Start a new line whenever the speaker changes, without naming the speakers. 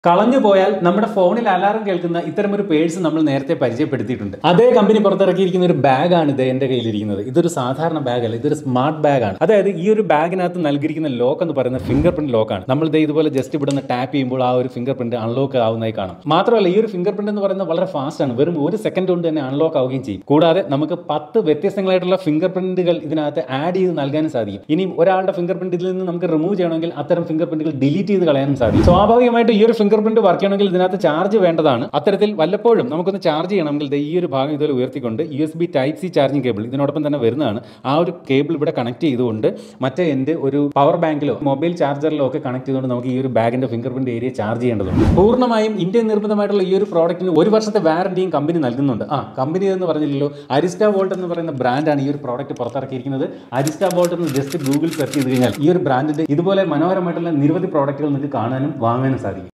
കളഞ്ഞു പോയാൽ നമ്മുടെ ഫോണിൽ അലാറം കേൾക്കുന്ന ഇത്തരം ഒരു പേഴ്സ് നമ്മൾ നേരത്തെ പരിചയപ്പെടുത്തിയിട്ടുണ്ട് അതേ കമ്പനി പുറത്തിറക്കിയിരിക്കുന്ന ഒരു ബാഗാണ് ഇത് എന്റെ കയ്യിലിരിക്കുന്നത് ഇതൊരു സാധാരണ ബാഗല്ല ഇതൊരു സ്മാർട്ട് ബാഗാണ് അതായത് ഈ ഒരു ബാഗിനകത്ത് നൽകിയിരിക്കുന്ന ലോക്ക് എന്ന് പറയുന്ന ഫിംഗർ പ്രിന്റ് ലോക്കാണ് നമ്മൾ ദേ ഇതുപോലെ ജസ്റ്റ് ഇവിടെ നിന്ന് ടാപ്പ് ചെയ്യുമ്പോൾ ആ ഒരു ഫിംഗർ പ്രിന്റ് അൺലോക്ക് ആവുന്നതായി കാണാം മാത്രമല്ല ഈ ഒരു ഫിംഗർ പ്രിന്റ് എന്ന് പറയുന്നത് വളരെ ഫാസ്റ്റ് ആണ് വെറും ഒരു സെക്കൻഡ് കൊണ്ട് തന്നെ അൺലോക്ക് ആവുകയും ചെയ്യും കൂടാതെ നമുക്ക് പത്ത് വ്യത്യസ്തങ്ങളായിട്ടുള്ള ഫിംഗർ പ്രിന്റുകൾ ഇതിനകത്ത് ആഡ് ചെയ്ത് നൽകാനും സാധിക്കും ഇനി ഒരാളുടെ ഫിംഗർ പ്രിന്റിൽ നിന്ന് നമുക്ക് റിമൂവ് ചെയ്യണമെങ്കിൽ അത്തരം ഫിംഗർ പ്രിന്റുകൾ ഡിലീറ്റ് ചെയ്ത് കളയാനും സാധിക്കും സ്വാഭാവികമായിട്ട് ഈ ഒരു ഫിംഗർ പ്രിന്റ് വർക്ക് ചെയ്യണമെങ്കിൽ ഇതിനകത്ത് ചാർജ് വേണ്ടതാണ് അത്തരത്തിൽ വല്ലപ്പോഴും നമുക്കൊന്ന് ചാർജ് ചെയ്യണമെങ്കിൽ ദേ ഈ ഒരു ഭാഗം ഇതുപോലെ ഉയർത്തിക്കൊണ്ട് U S B type C charging cable ഇതിനോടൊപ്പം തന്നെ വരുന്നതാണ് ആ ഒരു കേബിൾ ഇവിടെ കണക്ട് ചെയ്തുകൊണ്ട് മറ്റേ എൻ്റെ ഒരു പവർ ബാങ്കിലോ മൊബൈൽ ചാർജറിലോ ഒക്കെ കണക്ട് ചെയ്തുകൊണ്ട് നമുക്ക് ഈ ഒരു ബാഗിന്റെ ഫിംഗർ പ്രിന്റ് ഏരിയ ചാർജ് ചെയ്യേണ്ടതുണ്ട് പൂർണ്ണമായും ഇന്ത്യൻ നിർമ്മിതമായിട്ടുള്ള ഈ ഒരു പ്രോഡക്റ്റിന് ഒരു വർഷത്തെ വാറന്റിയും കമ്പനി നൽകുന്നുണ്ട് ആ കമ്പനി എന്ന് പറഞ്ഞില്ലല്ലോ അരിസ്റ്റ വോൾട്ട് എന്ന് പറയുന്ന ബ്രാൻഡാണ് ഈ ഒരു പ്രോഡക്റ്റ് പുറത്തിറക്കിയിരിക്കുന്നത് അരിസ്റ്റ വോൾട്ട് എന്ന് ജസ്റ്റ് ഗൂഗിൾ സെർച്ച് ചെയ്ത് കഴിഞ്ഞാൽ ഈ ഒരു ബ്രാൻഡിന്റെ ഇതുപോലെ മനോഹരമായിട്ടുള്ള നിരവധി പ്രോഡക്റ്റുകൾ നിങ്ങൾക്ക് കാണാനും വാങ്ങാനും സാധിക്കും